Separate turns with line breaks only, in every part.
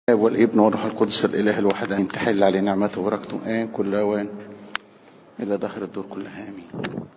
الاب والابن والروح القدس الاله الواحد ان تحل عليه نعمته وبركته ان كل اوان الى دهر الدور كلها امين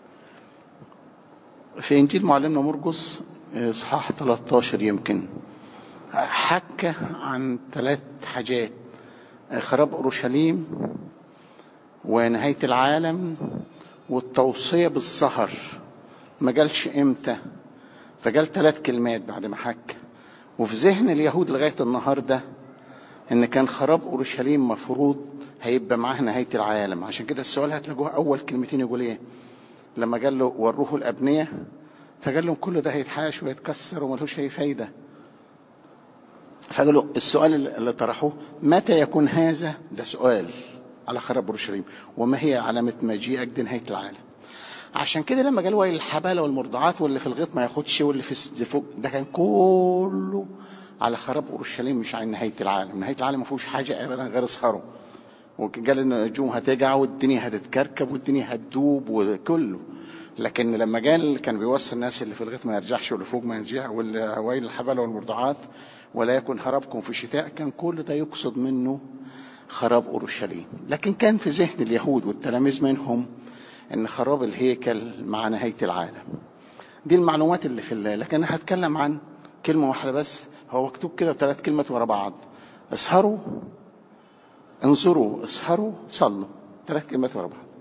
في انجيل معلمنا مرقس اصحاح 13 يمكن حكى عن ثلاث حاجات خراب اورشليم ونهايه العالم والتوصيه بالسهر ما جالش امتى فجال ثلاث كلمات بعد ما حكى وفي ذهن اليهود لغايه النهارده ان كان خراب اورشليم مفروض هيبقى معاه نهايه العالم عشان كده السؤال هتلاقوه اول كلمتين يقول ايه لما قال له وروه الابنيه فقال لهم كل ده هيتحاش ويتكسر وملهوش اي فايده فقالوا السؤال اللي طرحوه متى يكون هذا ده سؤال على خراب اورشليم وما هي علامه مجيئك دي نهايه العالم عشان كده لما قال ويل الحبالة والمرضعات واللي في الغيط ما ياخدش واللي في فوق ده كان كله على خراب اورشليم مش على نهايه العالم نهايه العالم ما فيهوش حاجه ابدا غير اسهره وقال ان النجوم هتجع والدنيا هتتكركب والدنيا هتدوب وكله لكن لما قال كان بيوصي الناس اللي في الغيط ما يرجعش واللي فوق ما يرجع واللي ويل الحبالة والمرضعات ولا يكن هربكم في شتاء كان كل ده يقصد منه خراب اورشليم لكن كان في ذهن اليهود والتلاميذ منهم ان خراب الهيكل مع نهايه العالم دي المعلومات اللي في الله لكن انا هتكلم عن كلمه واحده بس هو مكتوب كده ثلاث كلمات ورا بعض اسهروا انظروا اسهروا صلوا ثلاث كلمات ورا بعض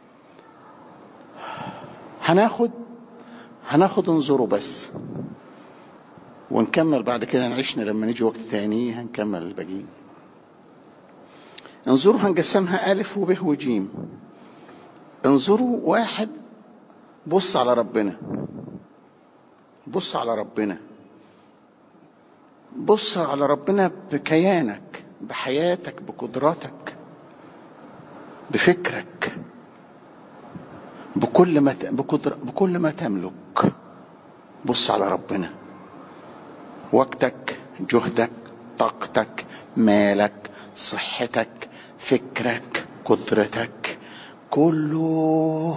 هناخد هناخد انظروا بس ونكمل بعد كده نعيشنا لما نيجي وقت تاني هنكمل الباقيين انظروا هنقسمها ألف وب وجيم انظروا واحد بص على ربنا بص على ربنا بص على ربنا بكيانك بحياتك بقدراتك بفكرك بكل ما بقدر بكل ما تملك بص على ربنا وقتك جهدك طاقتك مالك صحتك فكرك قدرتك كله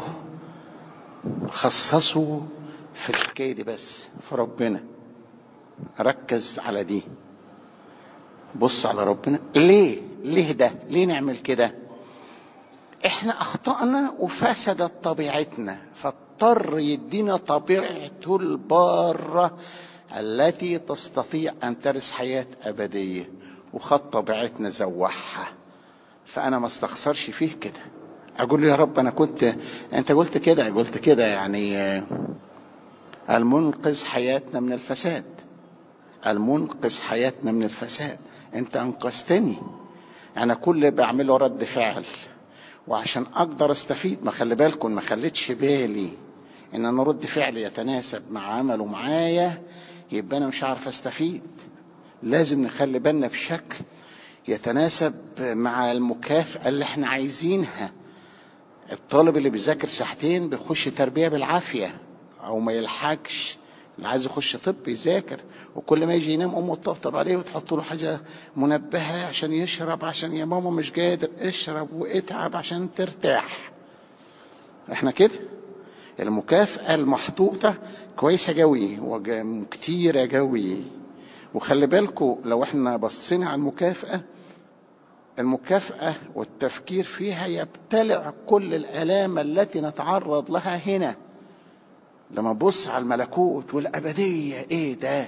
خصصوا في الحكايه دي بس في ربنا ركز على دي بص على ربنا ليه ليه ده ليه نعمل كده احنا اخطأنا وفسدت طبيعتنا فاضطر يدينا طبيعته البارة التي تستطيع ان ترث حياة ابدية وخد طبيعتنا زوحها فانا ما استخسرش فيه كده اقول له يا رب انا كنت انت قلت كده قلت كده يعني المنقذ حياتنا من الفساد المنقذ حياتنا من الفساد انت انقذتني انا كل اللي بعمله رد فعل وعشان اقدر استفيد ما خلي بالكم ما خليتش بالي ان انا رد فعل يتناسب مع عمله معايا يبقى انا مش عارف استفيد لازم نخلي بالنا في شكل يتناسب مع المكافأة اللي احنا عايزينها الطالب اللي بيذاكر ساعتين بيخش تربية بالعافية او ما يلحقش اللي عايز يخش طب يذاكر وكل ما يجي ينام امه تطبطب عليه وتحط له حاجه منبهه عشان يشرب عشان يا ماما مش قادر اشرب واتعب عشان ترتاح احنا كده المكافأة المحطوطة كويسة جوي وكتيرة جوي وخلي بالكم لو احنا بصينا على المكافأة المكافأة والتفكير فيها يبتلع كل الآلام التي نتعرض لها هنا لما بص على الملكوت والأبدية إيه ده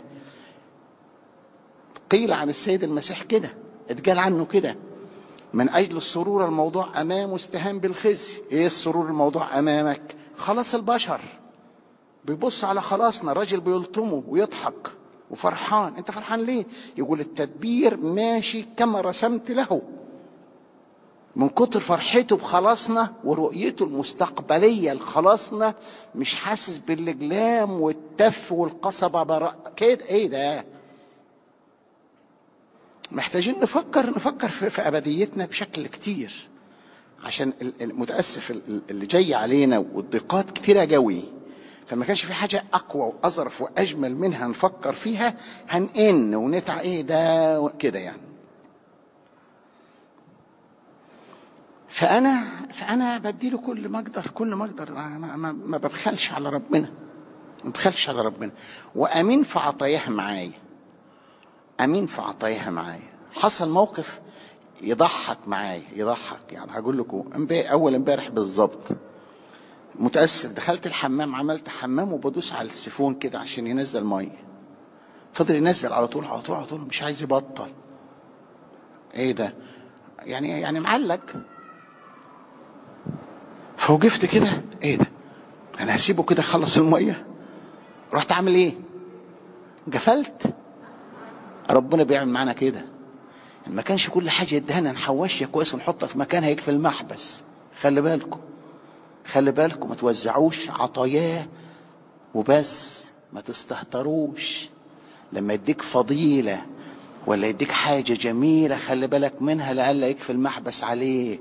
قيل عن السيد المسيح كده اتقال عنه كده من أجل السرور الموضوع أمامه استهان بالخزي إيه السرور الموضوع أمامك خلاص البشر بيبص على خلاصنا راجل بيلطمه ويضحك وفرحان انت فرحان ليه يقول التدبير ماشي كما رسمت له من كتر فرحته بخلاصنا ورؤيته المستقبليه لخلاصنا مش حاسس بالاجلام والتف والقصبه براء كده ايه ده محتاجين نفكر نفكر في, في ابديتنا بشكل كتير عشان المتاسف اللي جاي علينا والضيقات كتيره قوي فما كانش في حاجة أقوى وأظرف وأجمل منها نفكر فيها هنئن ونتع إيه ده كده يعني فأنا فأنا بديله كل ما أقدر كل ما أقدر ما, ما, ما ببخلش على ربنا ما ببخلش على ربنا وأمين في عطاياها معايا أمين في عطاياها معايا حصل موقف يضحك معايا يضحك يعني هقول لكم اول امبارح بالظبط متاسف دخلت الحمام عملت حمام وبدوس على السيفون كده عشان ينزل ميه فضل ينزل على طول على طول على طول مش عايز يبطل ايه ده يعني يعني معلق فوقفت كده ايه ده انا هسيبه كده يخلص الميه رحت عامل ايه قفلت ربنا بيعمل معانا كده ما كانش كل حاجه يدهنا نحوشها كويس ونحطها في مكانها يكفي المحبس خلي بالكم خلي بالكم ما توزعوش عطاياه وبس ما تستهتروش لما يديك فضيلة ولا يديك حاجة جميلة خلي بالك منها لألا يكفي المحبس عليك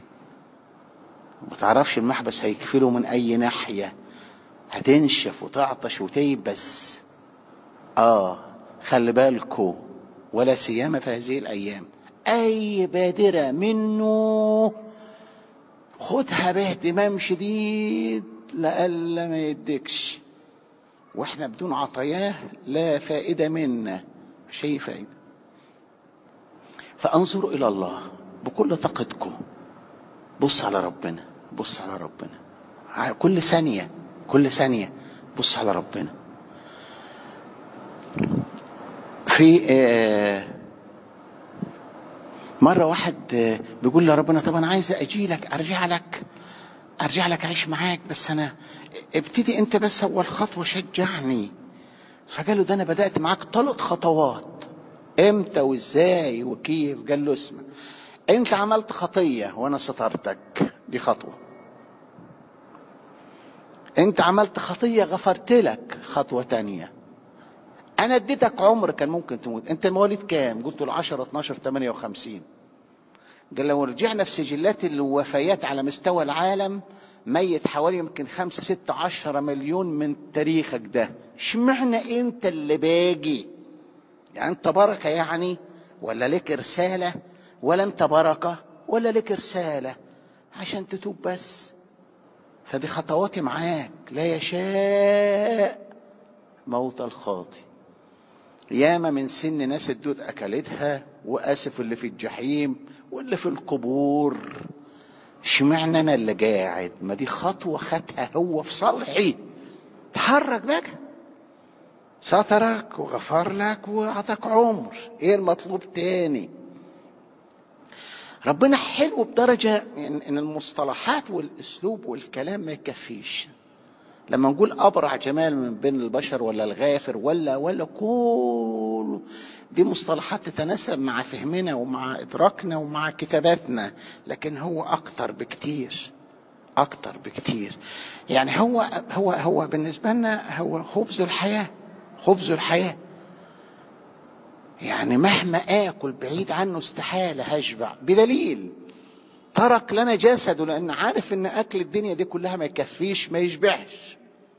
ما تعرفش المحبس هيكفله من أي ناحية هتنشف وتعطش وتيبس آه خلي بالكم ولا سيما في هذه الأيام أي بادرة منه خدها باهتمام شديد لألا ما يديكش واحنا بدون عطاياه لا فائدة منا مش أي فائدة فانظروا إلى الله بكل طاقتكم بص على ربنا بص على ربنا كل ثانية كل ثانية بص على ربنا في مرة واحد بيقول لربنا طب أنا عايز أجي لك أرجع لك ارجع لك اعيش معاك بس انا ابتدي انت بس اول خطوه شجعني فقال له ده انا بدات معاك ثلاث خطوات امتى وازاي وكيف قال له اسمع انت عملت خطيه وانا سترتك دي خطوه انت عملت خطيه غفرت لك خطوه تانية انا اديتك عمر كان ممكن تموت انت مواليد كام قلت له 10 12 58 قال لو رجعنا في سجلات الوفيات على مستوى العالم ميت حوالي يمكن خمسة ستة عشرة مليون من تاريخك ده اشمعنى انت اللي باجي يعني انت بركة يعني ولا لك رسالة ولا انت بركة ولا لك رسالة عشان تتوب بس فدي خطواتي معاك لا يشاء موت الخاطئ ياما من سن ناس الدود اكلتها واسف اللي في الجحيم واللي في القبور اشمعنى انا اللي قاعد ما دي خطوه خدها هو في صالحي تحرك بقى سترك وغفر لك واعطاك عمر ايه المطلوب تاني ربنا حلو بدرجة ان المصطلحات والاسلوب والكلام ما يكفيش لما نقول ابرع جمال من بين البشر ولا الغافر ولا ولا كله دي مصطلحات تتناسب مع فهمنا ومع ادراكنا ومع كتاباتنا لكن هو اكتر بكتير اكتر بكتير يعني هو هو هو بالنسبه لنا هو خبز الحياه خبز الحياه يعني مهما اكل بعيد عنه استحاله هشبع بدليل ترك لنا جسده لان عارف ان اكل الدنيا دي كلها ما يكفيش ما يشبعش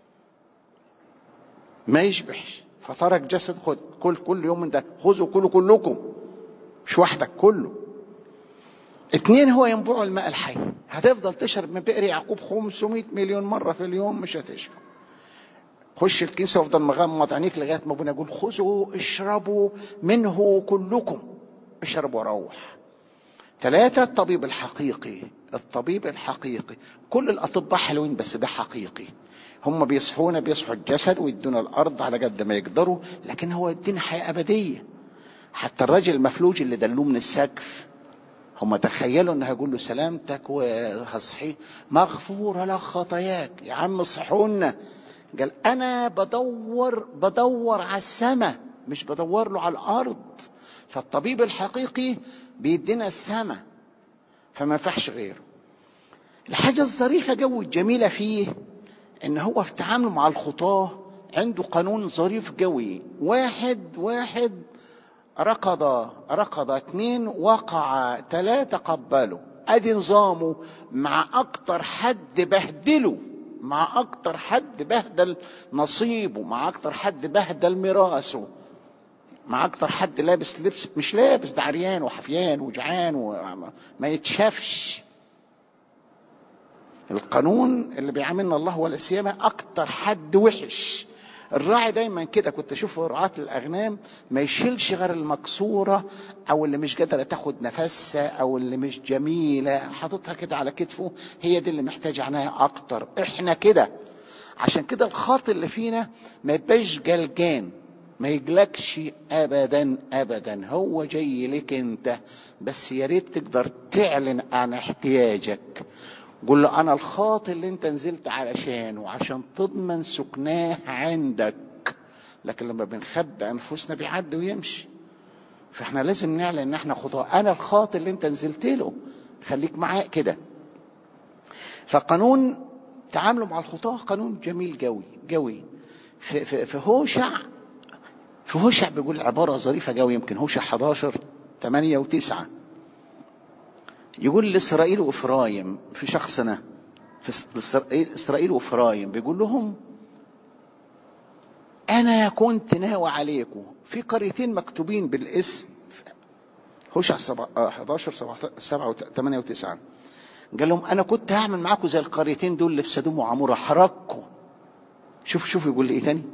ما يشبعش فترك جسد خد كل كل يوم من ده خذوا كلوا كلكم مش وحدك كله اتنين هو ينبوع الماء الحي هتفضل تشرب من بئر يعقوب 500 مليون مرة في اليوم مش هتشبع خش الكنيسة وافضل مغمض عينيك لغاية ما ابونا يقول خذوا اشربوا منه كلكم اشرب وروح ثلاثة الطبيب الحقيقي الطبيب الحقيقي كل الأطباء حلوين بس ده حقيقي هم بيصحونا بيصحوا الجسد ويدونا الأرض على قد ما يقدروا لكن هو يدينا حياة أبدية حتى الراجل المفلوج اللي دلوه من السقف هم تخيلوا انه هيقول له سلامتك وهصحيه مغفورة لك خطاياك يا عم صحونا قال انا بدور بدور على السماء مش بدور له على الارض فالطبيب الحقيقي بيدينا السماء فما ينفعش غيره الحاجة الظريفة جو الجميلة فيه ان هو في تعامله مع الخطاة عنده قانون ظريف قوي واحد واحد ركض ركض اثنين وقع ثلاثة قبلوا ادي نظامه مع اكتر حد بهدله مع اكتر حد بهدل نصيبه مع اكتر حد بهدل ميراثه مع اكتر حد لابس لبس مش لابس ده عريان وحفيان وجعان وما يتشافش القانون اللي بيعاملنا الله ولا سيما اكتر حد وحش الراعي دايما كده كنت اشوف رعاة الاغنام ما يشيلش غير المكسوره او اللي مش قادره تاخد نفسها او اللي مش جميله حاططها كده على كتفه هي دي اللي محتاج عنايه اكتر احنا كده عشان كده الخاطئ اللي فينا ما يبقاش جلجان ما يجلكش ابدا ابدا هو جاي لك انت بس يا ريت تقدر تعلن عن احتياجك قول له انا الخاطئ اللي انت نزلت علشانه عشان تضمن سكناه عندك لكن لما بنخبي انفسنا بيعدي ويمشي فاحنا لازم نعلن ان احنا خطاة انا الخاطئ اللي انت نزلت له خليك معاه كده فقانون تعامله مع الخطاة قانون جميل قوي قوي في, في, في هوشع في هوشع بيقول عبارة ظريفة قوي يمكن هوشع 11 8 و9 يقول لإسرائيل وإفرايم في شخصنا في إسرائيل وإفرايم بيقول لهم أنا كنت ناوي عليكم في قريتين مكتوبين بالاسم هوشع 11 7 8 و9 قال لهم أنا كنت هعمل معاكم زي القريتين دول اللي في سدوم وعمورة حرككم شوف شوف يقول لي إيه تاني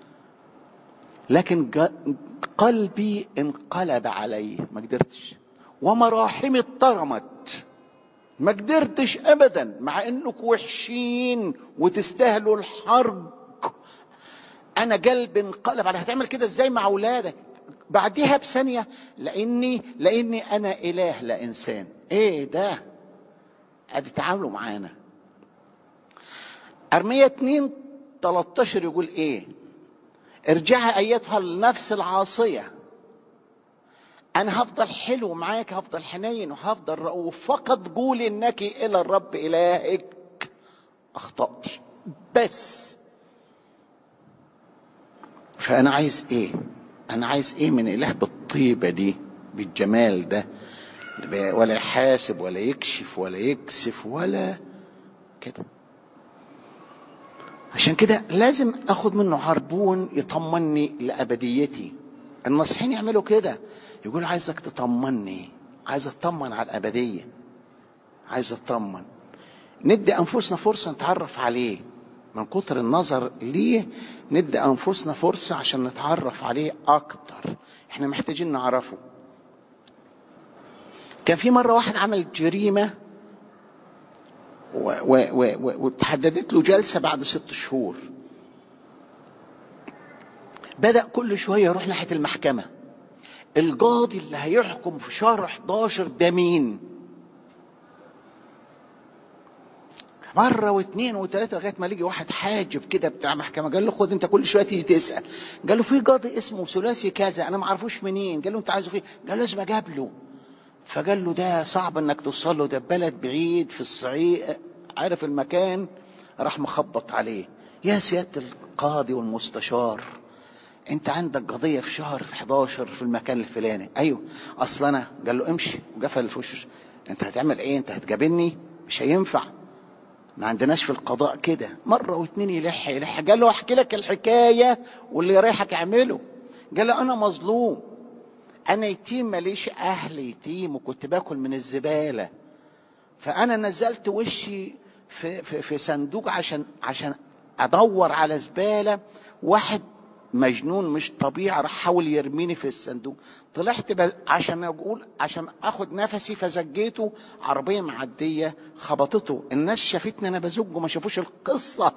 لكن قلبي انقلب علي ما قدرتش ومراحمي اترمت ما قدرتش ابدا مع انكم وحشين وتستاهلوا الحرب انا قلبي انقلب على هتعمل كده ازاي مع اولادك بعديها بثانيه لاني لاني انا اله لا انسان ايه ده ادي تعاملوا معانا ارميه 2 13 يقول ايه ارجعي ايتها النفس العاصيه انا هفضل حلو معاك هفضل حنين وهفضل رؤوف فقط قولي انك الى الرب الهك اخطات بس فانا عايز ايه انا عايز ايه من اله بالطيبه دي بالجمال ده ولا يحاسب ولا يكشف ولا يكسف ولا كده عشان كده لازم اخد منه عربون يطمني لابديتي الناصحين يعملوا كده يقول عايزك تطمني عايز اطمن على الابديه عايز اطمن ندي انفسنا فرصه نتعرف عليه من كتر النظر ليه ندي انفسنا فرصه عشان نتعرف عليه اكتر احنا محتاجين نعرفه كان في مره واحد عمل جريمه وتحددت له جلسه بعد ست شهور بدأ كل شوية يروح ناحية المحكمة القاضي اللي هيحكم في شهر 11 ده مين مرة واثنين وثلاثة لغاية ما لقي واحد حاجب كده بتاع محكمة قال له خد انت كل شوية تيجي تسأل قال له في قاضي اسمه ثلاثي كذا انا ما اعرفوش منين قال له انت عايزه فين قال له لازم اقابله فقال له ده صعب انك توصل له ده بلد بعيد في الصعيد عارف المكان راح مخبط عليه يا سيادة القاضي والمستشار انت عندك قضيه في شهر 11 في المكان الفلاني ايوه اصل انا قال له امشي وقفل في وشه انت هتعمل ايه انت هتجابني مش هينفع ما عندناش في القضاء كده مره واتنين يلح يلح قال له احكي لك الحكايه واللي رايحك اعمله قال له انا مظلوم انا يتيم ماليش اهل يتيم وكنت باكل من الزباله فانا نزلت وشي في في, في صندوق عشان عشان ادور على زباله واحد مجنون مش طبيعي راح حاول يرميني في الصندوق طلعت عشان اقول عشان اخد نفسي فزجيته عربيه معديه خبطته الناس شافتني انا بزجه ما شافوش القصه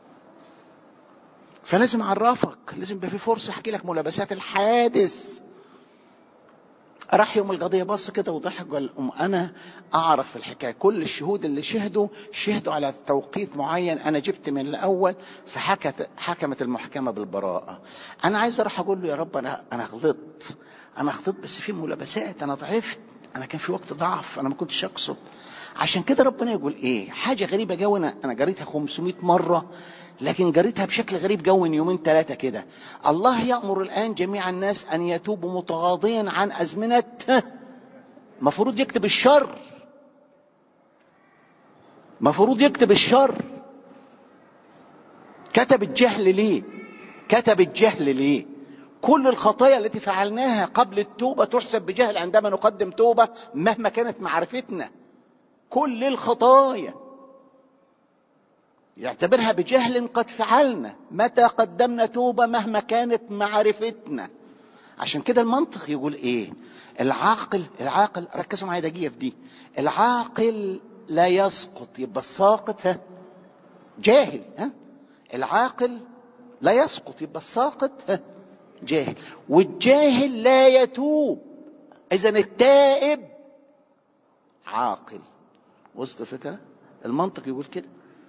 فلازم اعرفك لازم يبقى في فرصه احكي لك ملابسات الحادث راح يوم القضية بص كده وضحك قال أم أنا أعرف الحكاية كل الشهود اللي شهدوا شهدوا على توقيت معين أنا جبت من الأول فحكت حكمت المحكمة بالبراءة أنا عايز أروح أقول له يا رب أنا أنا غلطت أنا غلطت بس في ملابسات أنا ضعفت أنا كان في وقت ضعف أنا ما كنتش أقصد عشان كده ربنا يقول ايه حاجه غريبه جو انا انا جريتها 500 مره لكن جريتها بشكل غريب جو من يومين ثلاثه كده الله يامر الان جميع الناس ان يتوبوا متغاضيا عن ازمنه مفروض يكتب الشر مفروض يكتب الشر كتب الجهل ليه كتب الجهل ليه كل الخطايا التي فعلناها قبل التوبة تحسب بجهل عندما نقدم توبة مهما كانت معرفتنا كل الخطايا يعتبرها بجهل قد فعلنا متى قدمنا توبة مهما كانت معرفتنا عشان كده المنطق يقول ايه العاقل العاقل ركزوا معايا دقيقة في دي العاقل لا يسقط يبقى الساقط ها جاهل ها العاقل لا يسقط يبقى الساقط ها جاهل والجاهل لا يتوب اذا التائب عاقل وسط الفكرة المنطق يقول كده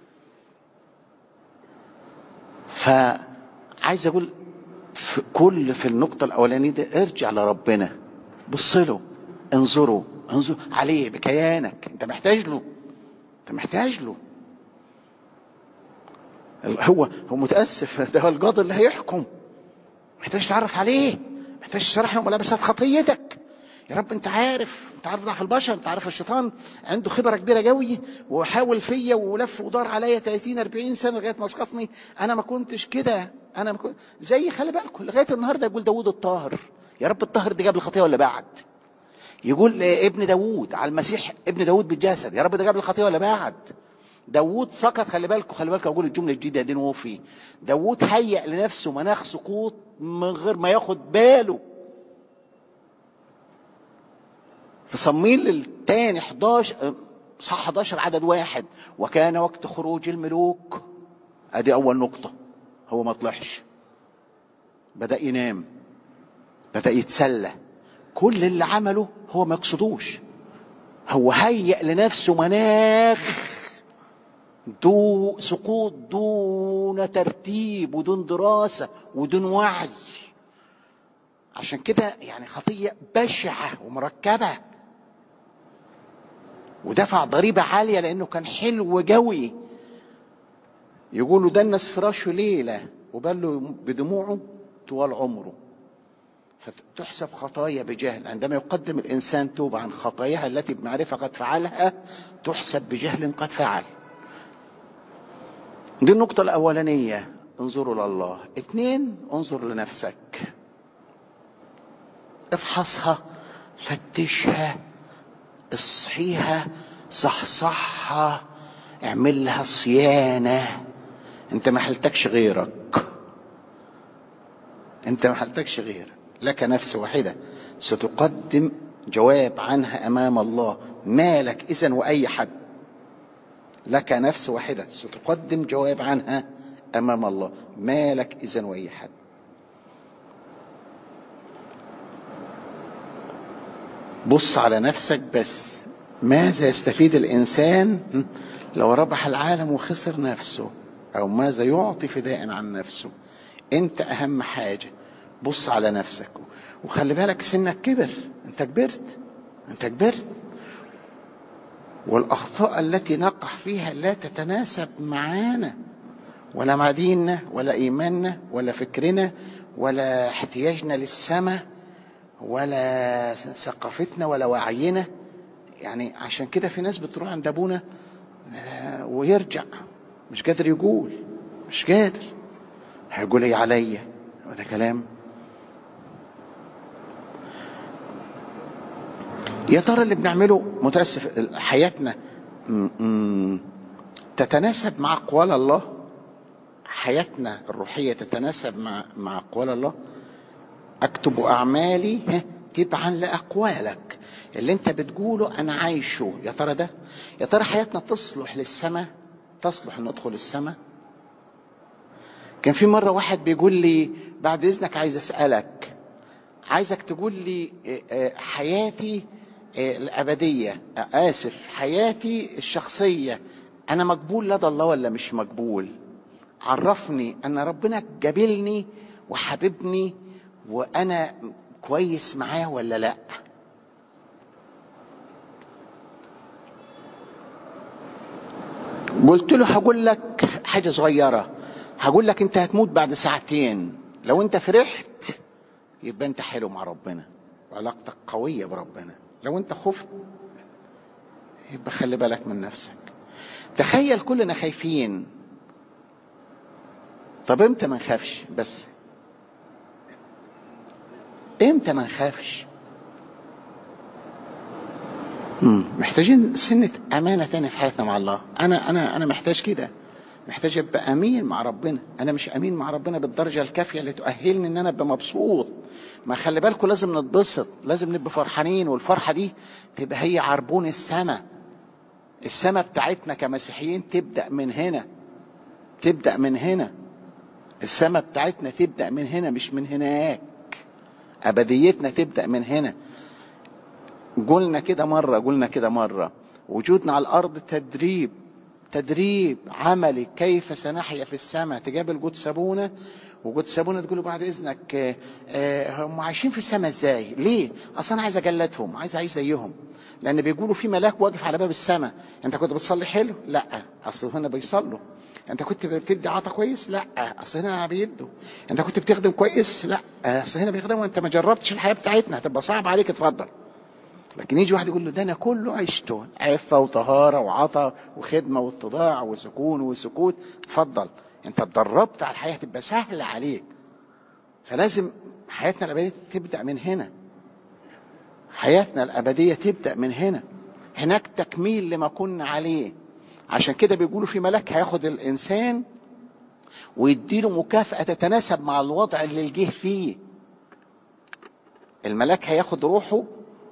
فعايز اقول في كل في النقطة الأولانية دي ارجع لربنا بص له انظره انظر عليه بكيانك انت محتاج له انت محتاج له هو هو متأسف ده هو القاضي اللي هيحكم محتاج تعرف عليه محتاج تشرح له ملابسات خطيتك يا رب انت عارف انت عارف ضعف البشر انت عارف الشيطان عنده خبره كبيره قوي وحاول فيا ولف ودار عليا 30 40 سنه لغايه ما اسقطني انا ما كنتش كده انا ما كنت زي خلي بالكم لغايه النهارده يقول داوود الطاهر يا رب الطاهر دي قبل الخطيه ولا بعد يقول ابن داوود على المسيح ابن داوود بالجسد يا رب ده قبل الخطيه ولا بعد داوود سقط خلي بالكم خلي بالكم اقول الجمله الجديده دي وفي داوود هيأ لنفسه مناخ سقوط من غير ما ياخد باله في صمويل الثاني 11 صح 11 عدد واحد وكان وقت خروج الملوك ادي اول نقطه هو ما طلعش بدا ينام بدا يتسلى كل اللي عمله هو ما يقصدوش هو هيأ لنفسه مناخ دو سقوط دون ترتيب ودون دراسة ودون وعي عشان كده يعني خطية بشعة ومركبة ودفع ضريبة عالية لأنه كان حلو قوي يقولوا دنس فراشه ليلة وبله بدموعه طوال عمره فتحسب خطايا بجهل عندما يقدم الإنسان توبة عن خطاياها التي بمعرفة قد فعلها تحسب بجهل قد فعل دي النقطة الأولانية انظروا لله اثنين انظر لنفسك افحصها فتشها اصحيها صحصحها اعمل لها صيانة انت ما حلتكش غيرك انت ما حلتكش غيرك لك نفس واحدة ستقدم جواب عنها امام الله مالك اذا واي حد لك نفس واحدة ستقدم جواب عنها امام الله مالك اذا واي حد بص على نفسك بس ماذا يستفيد الانسان لو ربح العالم وخسر نفسه او ماذا يعطي فداء عن نفسه انت اهم حاجه بص على نفسك وخلي بالك سنك كبر انت كبرت انت كبرت والاخطاء التي نقع فيها لا تتناسب معانا ولا مع ديننا ولا ايماننا ولا فكرنا ولا احتياجنا للسماء ولا ثقافتنا ولا وعينا يعني عشان كده في ناس بتروح عند ابونا ويرجع مش قادر يقول مش قادر هيقول ايه عليا وده كلام يا ترى اللي بنعمله متاسف حياتنا تتناسب مع اقوال الله حياتنا الروحيه تتناسب مع مع اقوال الله اكتب اعمالي تبعا لاقوالك اللي انت بتقوله انا عايشه يا ترى ده يا ترى حياتنا تصلح للسماء تصلح ان ندخل السماء كان في مره واحد بيقول لي بعد اذنك عايز اسالك عايزك تقول لي حياتي الابديه اسف حياتي الشخصيه انا مقبول لدى الله ولا مش مقبول عرفني ان ربنا جابلني وحببني وانا كويس معاه ولا لا قلت له هقول لك حاجه صغيره هقول لك انت هتموت بعد ساعتين لو انت فرحت يبقى انت حلو مع ربنا وعلاقتك قويه بربنا لو انت خفت يبقى خلي بالك من نفسك تخيل كلنا خايفين طب امتى ما نخافش بس امتى ما نخافش محتاجين سنة أمانة تاني في حياتنا مع الله أنا أنا أنا محتاج كده محتاج ابقى امين مع ربنا انا مش امين مع ربنا بالدرجه الكافيه اللي تؤهلني ان انا ابقى مبسوط ما خلي بالكم لازم نتبسط لازم نبقى فرحانين والفرحه دي تبقى هي عربون السماء السماء بتاعتنا كمسيحيين تبدا من هنا تبدا من هنا السماء بتاعتنا تبدا من هنا مش من هناك ابديتنا تبدا من هنا قلنا كده مره قلنا كده مره وجودنا على الارض تدريب تدريب عملي كيف سنحيا في السماء تقابل جود سابونا وجود سابونا تقول له بعد اذنك آه، آه، هم عايشين في السماء ازاي؟ ليه؟ اصل انا عايز اجلدهم عايز اعيش زيهم لان بيقولوا في ملاك واقف على باب السماء انت كنت بتصلي حلو؟ لا اصل هنا بيصلوا انت كنت بتدي عطا كويس؟ لا اصل هنا بيدوا انت كنت بتخدم كويس؟ لا اصل هنا بيخدموا انت ما جربتش الحياه بتاعتنا هتبقى صعب عليك اتفضل لكن يجي واحد يقول له ده انا كله عشته عفه وطهاره وعطا وخدمه واتضاع وسكون وسكوت اتفضل انت اتدربت على الحياه تبقى سهله عليك فلازم حياتنا الابديه تبدا من هنا حياتنا الابديه تبدا من هنا هناك تكميل لما كنا عليه عشان كده بيقولوا في ملاك هياخد الانسان ويديله مكافاه تتناسب مع الوضع اللي جه فيه الملاك هياخد روحه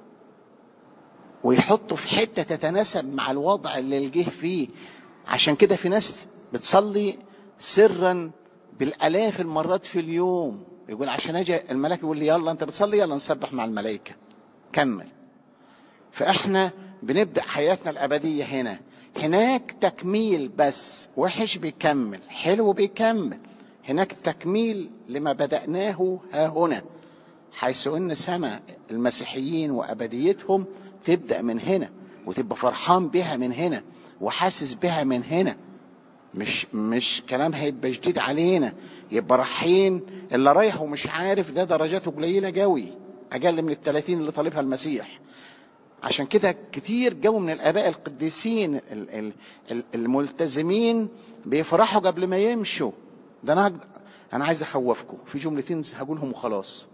ويحطه في حته تتناسب مع الوضع اللي جه فيه عشان كده في ناس بتصلي سرا بالالاف المرات في اليوم يقول عشان اجي الملاك يقول لي يلا انت بتصلي يلا نسبح مع الملائكه كمل فاحنا بنبدا حياتنا الابديه هنا هناك تكميل بس وحش بيكمل حلو بيكمل هناك تكميل لما بدأناه ها هنا حيث ان سماء المسيحيين وابديتهم تبدا من هنا وتبقى فرحان بها من هنا وحاسس بها من هنا مش مش كلام هيبقى جديد علينا يبقى رايحين اللي رايح ومش عارف ده درجاته قليله قوي اقل من الثلاثين اللي طالبها المسيح عشان كده كتير جو من الاباء القديسين ال- ال- ال- الملتزمين بيفرحوا قبل ما يمشوا ده انا هقد- انا عايز اخوفكم في جملتين هقولهم وخلاص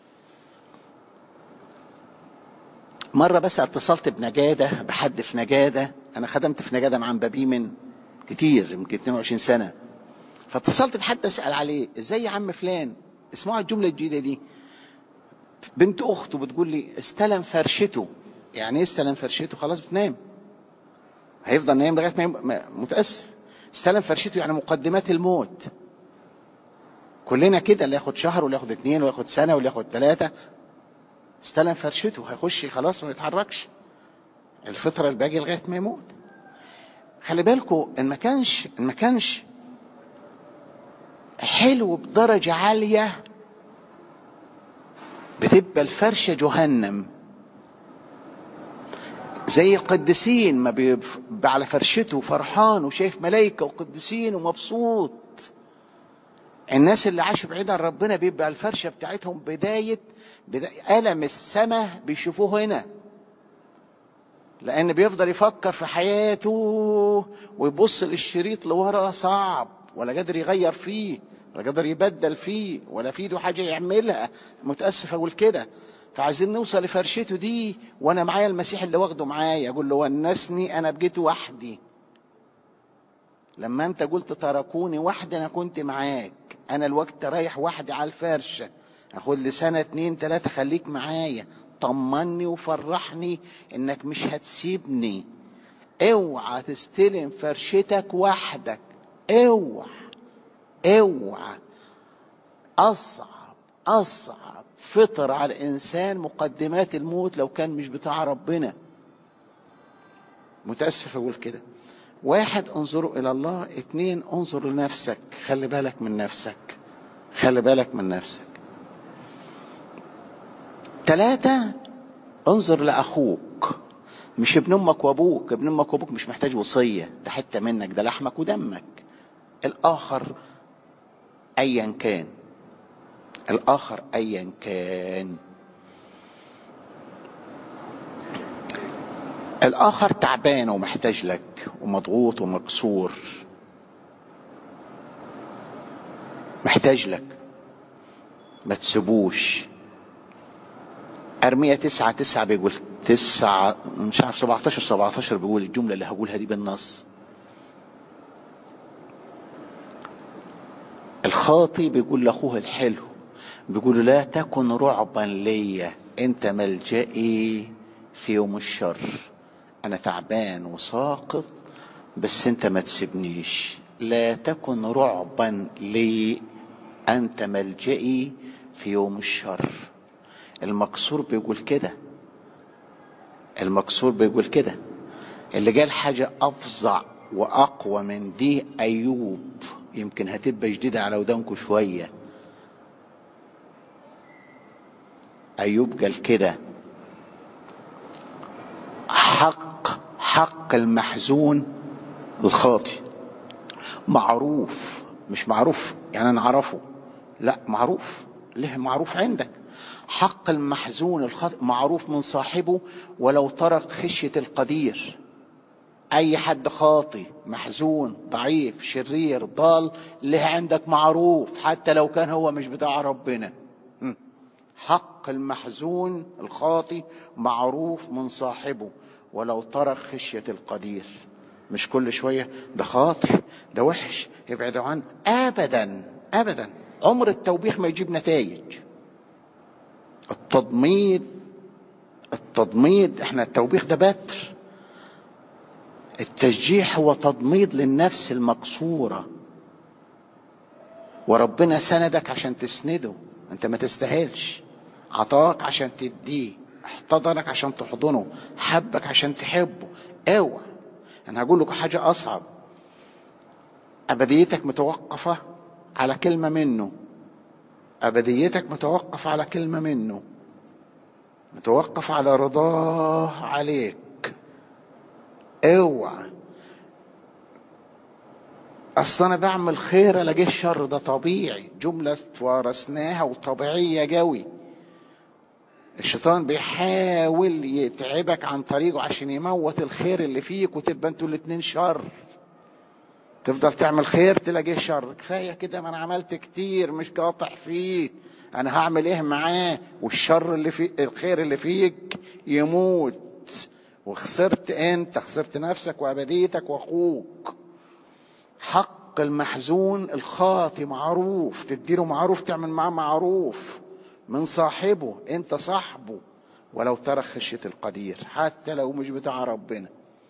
مرة بس اتصلت بنجادة بحد في نجادة أنا خدمت في نجادة مع مبابي من كتير يمكن 22 سنة فاتصلت بحد أسأل عليه إزاي يا عم فلان اسمعوا الجملة الجديدة دي بنت أخته بتقول لي استلم فرشته يعني إيه استلم فرشته خلاص بتنام هيفضل نايم لغاية ما يم- ما- متأسف استلم فرشته يعني مقدمات الموت كلنا كده اللي ياخد شهر واللي ياخد اتنين واللي ياخد سنة واللي ياخد ثلاثة استلم فرشته هيخش خلاص ما يتحركش الفترة الباقية لغاية ما يموت خلي بالكم ان ما كانش ان ما كانش حلو بدرجة عالية بتبقى الفرشة جهنم زي القديسين ما بيبقى على فرشته فرحان وشايف ملائكة وقديسين ومبسوط الناس اللي عاشوا بعيد عن ربنا بيبقى الفرشه بتاعتهم بدايه, بداية ألم السماء بيشوفوه هنا لأن بيفضل يفكر في حياته ويبص للشريط لورا صعب ولا قادر يغير فيه ولا قادر يبدل فيه ولا في ايده حاجة يعملها متأسف أقول كده فعايزين نوصل لفرشته دي وأنا معايا المسيح اللي واخده معايا أقول له ونسني أنا بجيت وحدي لما انت قلت تركوني وحدي انا كنت معاك انا الوقت رايح وحدي على الفرشة اخد لي سنة اتنين تلاتة خليك معايا طمني وفرحني انك مش هتسيبني اوعى تستلم فرشتك وحدك اوعى اوعى اصعب اصعب فطر على الانسان مقدمات الموت لو كان مش بتاع ربنا متاسف اقول كده واحد انظروا الى الله اتنين انظر لنفسك خلي بالك من نفسك خلي بالك من نفسك تلاتة انظر لاخوك مش ابن امك وابوك ابن امك وابوك مش محتاج وصية ده حتة منك ده لحمك ودمك الاخر ايا كان الاخر ايا كان الاخر تعبان ومحتاج لك ومضغوط ومكسور محتاج لك ما تسيبوش أرمية تسعة تسعة بيقول تسعة مش عارف 17 17 بيقول الجملة اللي هقولها دي بالنص الخاطي بيقول لاخوه الحلو بيقول له لا تكن رعبا ليا انت ملجئي في يوم الشر انا تعبان وساقط بس انت ما تسيبنيش لا تكن رعبا لي انت ملجئي في يوم الشر المكسور بيقول كده المكسور بيقول كده اللي قال حاجة أفظع وأقوى من دي أيوب يمكن هتبقى جديدة على ودانكم شوية أيوب قال كده حق حق المحزون الخاطي معروف مش معروف يعني أنا أعرفه لا معروف ليه معروف عندك حق المحزون الخاطئ معروف من صاحبه ولو ترك خشية القدير أي حد خاطي محزون ضعيف شرير ضال له عندك معروف حتى لو كان هو مش بتاع ربنا حق المحزون الخاطي معروف من صاحبه ولو ترك خشية القدير مش كل شوية ده خاطي ده وحش ابعدوا عنه أبدا أبدا عمر التوبيخ ما يجيب نتائج التضميد التضميد احنا التوبيخ ده بتر التشجيع هو تضميد للنفس المكسوره وربنا سندك عشان تسنده انت ما تستاهلش عطاك عشان تديه احتضنك عشان تحضنه حبك عشان تحبه اوعى انا هقول لكم حاجه اصعب ابديتك متوقفه على كلمه منه ابديتك متوقفه على كلمه منه متوقف على رضاه عليك اوعى اصل انا بعمل خير الاقيه الشر ده طبيعي جمله ورثناها وطبيعيه قوي الشيطان بيحاول يتعبك عن طريقه عشان يموت الخير اللي فيك وتبقى انتوا الاتنين شر تفضل تعمل خير تلاقيه شر كفايه كده ما انا عملت كتير مش قاطع فيك انا هعمل ايه معاه والشر اللي في الخير اللي فيك يموت وخسرت انت خسرت نفسك وابديتك واخوك حق المحزون الخاطي معروف تديله معروف تعمل معاه معروف من صاحبه انت صاحبه ولو ترك خشية القدير حتى لو مش بتاع ربنا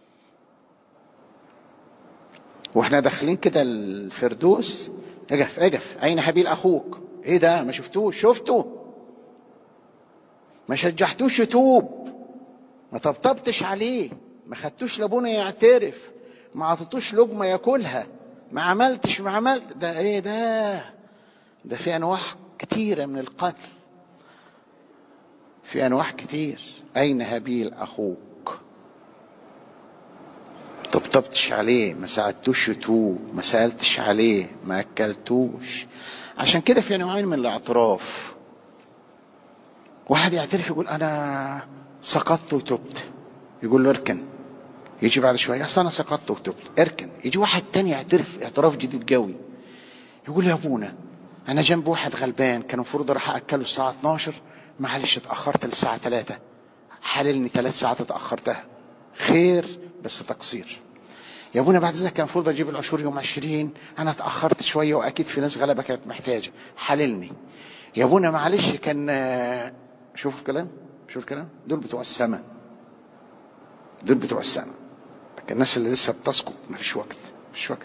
واحنا داخلين كده الفردوس اجف اجف اين هابيل اخوك ايه ده ما شفتوش شفته ما شجعتوش يتوب ما طبطبتش عليه ما خدتوش لابونا يعترف ما عطيتوش لقمه ياكلها ما عملتش ما عملت ده ايه ده ده في انواع كتيره من القتل في انواع كتير اين هابيل اخوك طبطبتش عليه ما ساعدتوش يتوب ما سالتش عليه ما اكلتوش عشان كده في نوعين من الاعتراف واحد يعترف يقول انا سقطت وتبت يقول له اركن يجي بعد شويه اصل انا سقطت وتبت اركن يجي واحد تاني يعترف اعتراف جديد قوي يقول يا ابونا انا جنب واحد غلبان كان المفروض اروح اكله الساعه 12 معلش اتاخرت للساعه 3 حللني ثلاث ساعات اتاخرتها خير بس تقصير يا ابونا بعد ذلك كان المفروض اجيب العشور يوم 20 انا اتاخرت شويه واكيد في ناس غلبه كانت محتاجه حللني يا ابونا معلش كان شوف الكلام شوف الكلام دول بتوع السماء دول بتوع السماء لكن الناس اللي لسه بتسقط ما فيش وقت مفيش وقت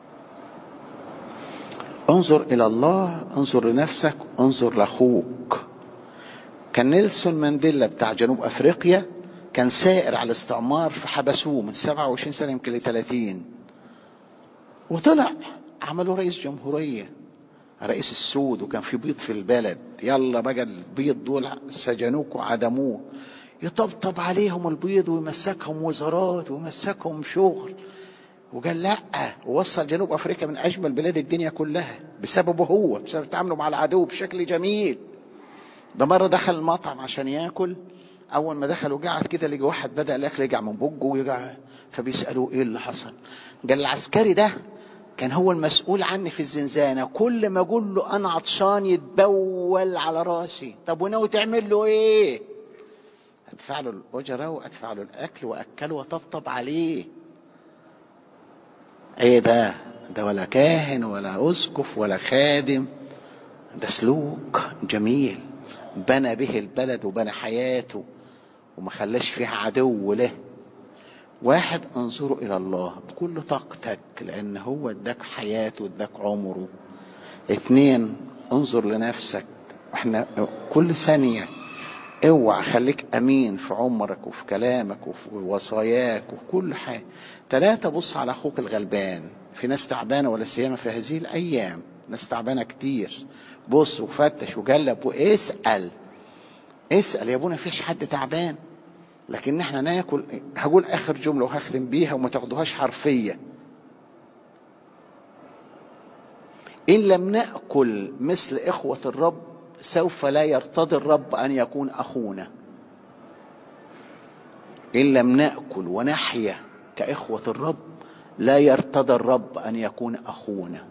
انظر الى الله انظر لنفسك انظر لاخوك كان نيلسون مانديلا بتاع جنوب افريقيا كان سائر على الاستعمار فحبسوه من 27 سنه يمكن ل 30 وطلع عملوا رئيس جمهوريه رئيس السود وكان في بيض في البلد يلا بقى البيض دول سجنوك وعدموه يطبطب عليهم البيض ويمسكهم وزارات ويمسكهم شغل وقال لا ووصل جنوب افريقيا من اجمل بلاد الدنيا كلها بسببه هو بسبب تعامله مع العدو بشكل جميل ده مره دخل المطعم عشان ياكل اول ما دخل وقعد كده لقى واحد بدا الاكل يقع من بقه ويقع فبيسالوه ايه اللي حصل قال العسكري ده كان هو المسؤول عني في الزنزانة كل ما أقول له أنا عطشان يتبول على راسي طب وناوي تعمل له إيه أدفع له الأجرة وأدفع له الأكل وأكله وطبطب عليه إيه ده ده ولا كاهن ولا اسقف ولا خادم ده سلوك جميل بنى به البلد وبنى حياته وما خلاش فيها عدو له واحد انظروا الى الله بكل طاقتك لان هو اداك حياته اداك عمره اتنين انظر لنفسك احنا كل ثانية اوعى خليك امين في عمرك وفي كلامك وفي وصاياك وفي كل حاجة تلاتة بص على اخوك الغلبان في ناس تعبانة ولا سيما في هذه الايام ناس تعبانة كتير بص وفتش وجلب واسأل اسأل يا ابونا فيش حد تعبان لكن احنا ناكل هقول اخر جمله وهختم بيها وما تاخدوهاش حرفيه ان لم ناكل مثل اخوه الرب سوف لا يرتضي الرب ان يكون اخونا ان لم ناكل ونحيا كاخوه الرب لا يرتضى الرب ان يكون اخونا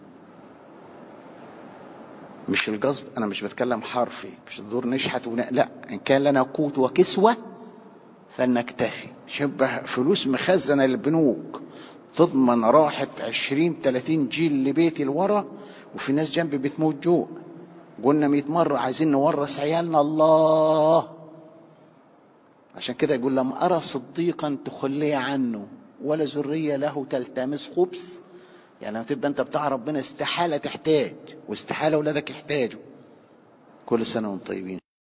مش القصد انا مش بتكلم حرفي مش الدور نشحت ون... لا ان كان لنا قوت وكسوه فلنكتفي شبه فلوس مخزنه للبنوك تضمن راحة عشرين تلاتين جيل لبيتي لورا وفي ناس جنبي بتموت جوع قلنا مئة مرة عايزين نورث عيالنا الله عشان كده يقول لم أرى صديقا تخلي عنه ولا ذرية له تلتمس خبز يعني لما تبقى أنت بتاع ربنا استحالة تحتاج واستحالة أولادك يحتاجوا كل سنة وانتم طيبين